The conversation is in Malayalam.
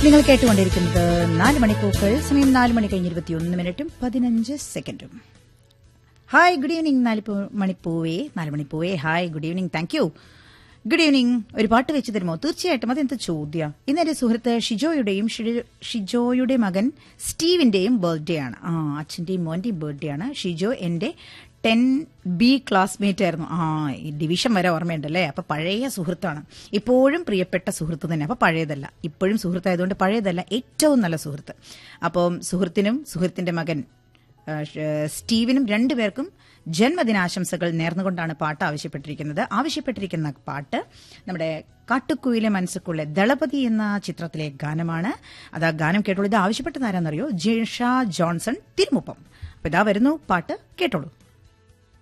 നിങ്ങൾ കേട്ടുകൊണ്ടിരിക്കുന്നത് നാല് മണിക്കൂക്കൾ സമയം നാല് മണി കഴിഞ്ഞ് ഇരുപത്തിയൊന്ന് മിനിറ്റും പതിനഞ്ച് സെക്കൻഡും ഹായ് ഗുഡ് ഈവനിങ് നാല് പൂ- മണിപ്പൂവേ നാല് മണിപ്പൂവേ hi good evening thank you good evening ഒരു പാട്ട് വെച്ച് തരുമോ തീർച്ചയായിട്ടും അതെന്ത് ചോദ്യ ഇന്ന് എന്റെ സുഹൃത്ത് ഷിജോയുടെയും ഷിജോ- ഷിജോയുടെ മകൻ സ്റ്റീവിന്റെയും ബർത്ത്ഡേ ആണ് ആ അച്ഛന്റെയും മോന്റെയും ബർത്ത്ഡേ ആണ് ഷിജോ എന്റെ ടെൻ ബി ക്ലാസ്മേറ്റ് ആയിരുന്നു ആ ഈ ഡിവിഷൻ വരെ ഓർമ്മയുണ്ടല്ലേ അപ്പൊ പഴയ സുഹൃത്താണ് ഇപ്പോഴും പ്രിയപ്പെട്ട സുഹൃത്ത് തന്നെ അപ്പൊ പഴയതല്ല ഇപ്പോഴും സുഹൃത്തായതുകൊണ്ട് പഴയതല്ല ഏറ്റവും നല്ല സുഹൃത്ത് അപ്പം സുഹൃത്തിനും സുഹൃത്തിന്റെ മകൻ ആ, ഷ- സ്റ്റീവിനും രണ്ടുപേർക്കും ജന്മദിനാശംസകൾ നേർന്നുകൊണ്ടാണ് പാട്ട് ആവശ്യപ്പെട്ടിരിക്കുന്നത് ആവശ്യപ്പെട്ടിരിക്കുന്ന പാട്ട് നമ്മുടെ കാട്ടുക്കുയിലെ മനസ്സുക്കുള്ള ദളപതി എന്ന ചിത്രത്തിലെ ഗാനമാണ് അത് ആ ഗാനം കേട്ടോളൂ ഇത് ആവശ്യപ്പെട്ടത് ആരാന്നറിയോ ജിഷ ജോൺസൺ തിരുമുപ്പം അപ്പൊ ഇതാ വരുന്നു പാട്ട് കേട്ടോളൂ